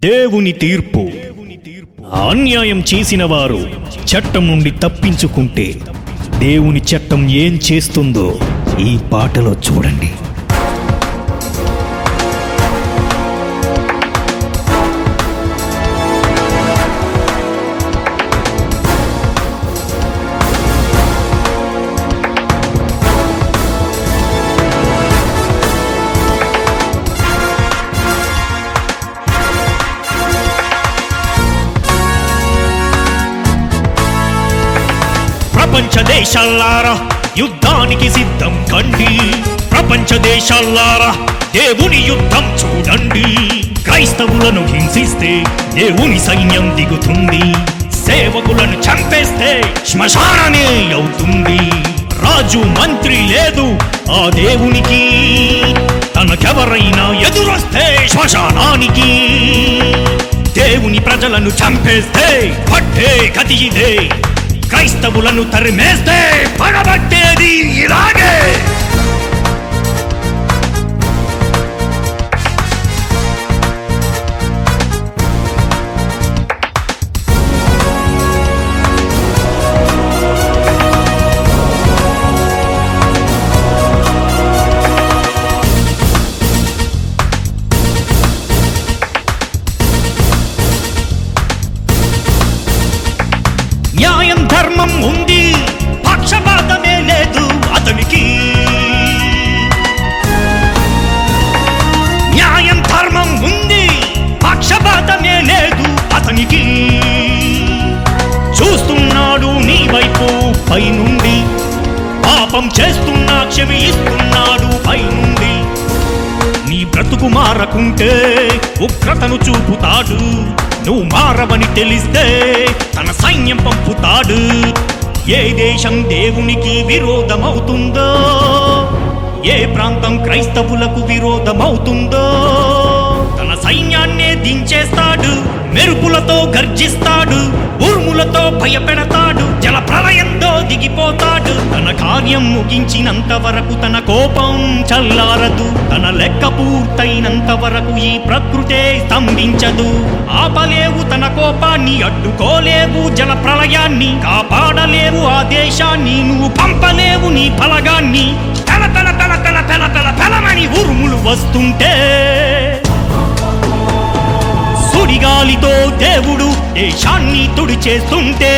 దేవుని తీర్పు అన్యాయం చేసిన వారు చట్టం నుండి తప్పించుకుంటే దేవుని చట్టం ఏం చేస్తుందో ఈ పాటలో చూడండి ప్రపంచ దేశాలారా యుద్ధానికి సిద్ధం కండి ప్రపంచ దేశాలారా దేవుని యుద్ధం చూడండి క్రైస్తవులను హింసిస్తే దేవుని సైన్యం దిగుతుంది సేవకులను చంపేస్తే శ్మశానమే అవుతుంది రాజు మంత్రి లేదు ఆ దేవునికి తనకెవరైనా ఎదురొస్తే శ్మశానానికి దేవుని ప్రజలను చంపేస్తే పట్టే గతి ఇదే క్రైస్తవులను తరిమేస్తే పడబట్టేది ఇలాగే న్యాయం ధర్మం ఉంది పక్షపాతమే లేదు అతనికి న్యాయం ధర్మం ఉంది పక్షపాతమే లేదు అతనికి చూస్తున్నాడు నీ వైపు పైనుండి పాపం చేస్తున్నా క్షమి ఇస్తున్నాడు పైనుండి నీ బ్రతుకు మారకుంటే ఉగ్రతను చూపుతాడు నువ్వు మారవని తెలిస్తే తన సైన్యం పంపుతాడు ఏ దేశం దేవునికి విరోధమవుతుందో ఏ ప్రాంతం క్రైస్తవులకు విరోధమవుతుందో తన సైన్యాన్నే దించేస్తాడు మెరుపులతో గర్జిస్తాడు ఉరుములతో భయపెడతాడు జల ప్రళయంతో దిగిపోతాడు తన కార్యం ముగించినంత వరకు తన కోపం చల్లారదు తన లెక్క పూర్తయినంత వరకు ఈ ప్రకృతే స్తంభించదు ఆపలేవు తన కోపాన్ని అడ్డుకోలేవు జల ప్రళయాన్ని కాపాడలేవు ఆ దేశాన్ని నువ్వు పంపలేవు నీ బలగాన్ని తల తల తల తల తల తల తలమని ఉరుములు వస్తుంటే సుడిగాలితో దేవుడు దేశాన్ని తుడిచేస్తుంటే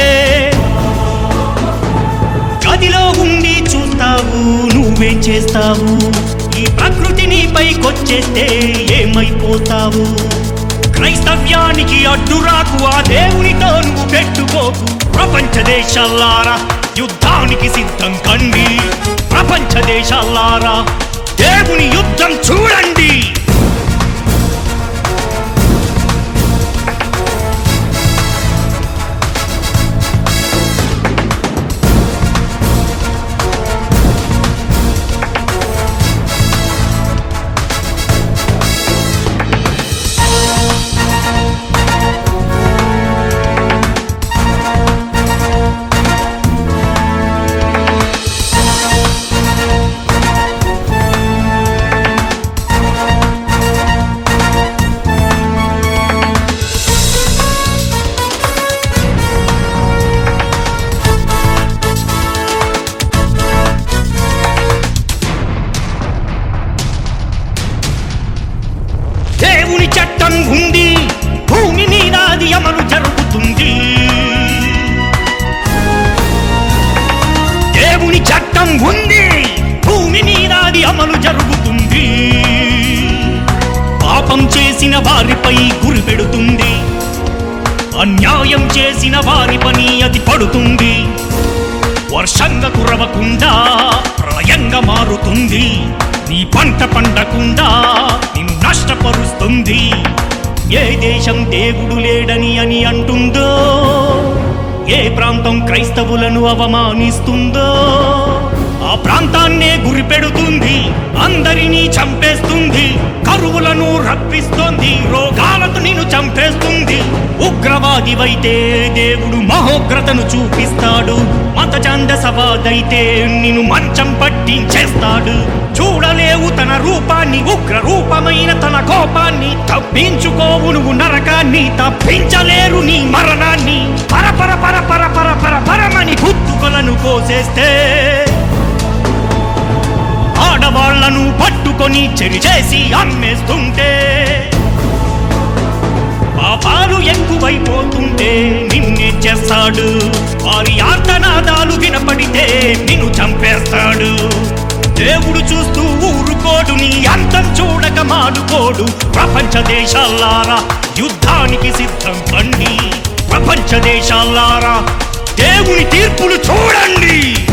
గదిలో ఉండి చూస్తావు నువ్వేం చేస్తావు ఈ ప్రకృతి నీపైకొచ్చేస్తే ఏమైపోతావు క్రైస్తవ్యానికి అడ్డురాకు ఆ దేవునితో నువ్వు పెట్టుకోకు ప్రపంచ దేశాలారా యుద్ధానికి సిద్ధం కండి ప్రపంచ దేశాలారా దేవుని యుద్ధం చూడండి దేవుని చట్టం ఉంది భూమి మీద అది అమలు జరుగుతుంది దేవుని చట్టం ఉంది భూమి మీద అది అమలు జరుగుతుంది పాపం చేసిన వారిపై గురి పెడుతుంది అన్యాయం చేసిన వారి పని అది పడుతుంది వర్షంగా కురవకుండా ప్రళయంగా మారుతుంది నీ పంట పండకుండా నిన్ను నష్టపరుస్తుంది ఏ దేశం దేవుడు లేడని అని అంటుందో ఏ ప్రాంతం క్రైస్తవులను అవమానిస్తుందో ఆ ప్రాంతాన్నే గురిపెడుతుంది అందరినీ చంపేస్తుంది కరువులను రప్పిస్తోంది రోగాలతో నిన్ను చంపేస్తుంది ఉగ్రవాదివైతే దేవుడు మహోగ్రతను చూపిస్తాడు మత ఛందసవాదైతే నిన్ను మంచం పట్టించేస్తాడు చూడలేవు తన రూపాన్ని ఉగ్ర రూపమైన తన కోపాన్ని తప్పించుకోవు నువ్వు నరకాన్ని తప్పించలేరు నీ మరణాన్ని పర పర పర పర పర పర పరమని గుత్తుకలను కోసేస్తే ఆడవాళ్లను పట్టుకొని చెరి చేసి అమ్మేస్తుంటే పాపాలు ఎక్కువైపోతుంటే నిన్నే చేస్తాడు వారి ఆర్తనాదాలు వినపడితే నిన్ను చంపేస్తాడు దేవుడు చూస్తూ ఊరుకోడు నీ అంతం చూడక మాడుకోడు ప్రపంచ దేశాలారా యుద్ధానికి సిద్ధం కండి ప్రపంచ దేశాలారా దేవుని తీర్పులు చూడండి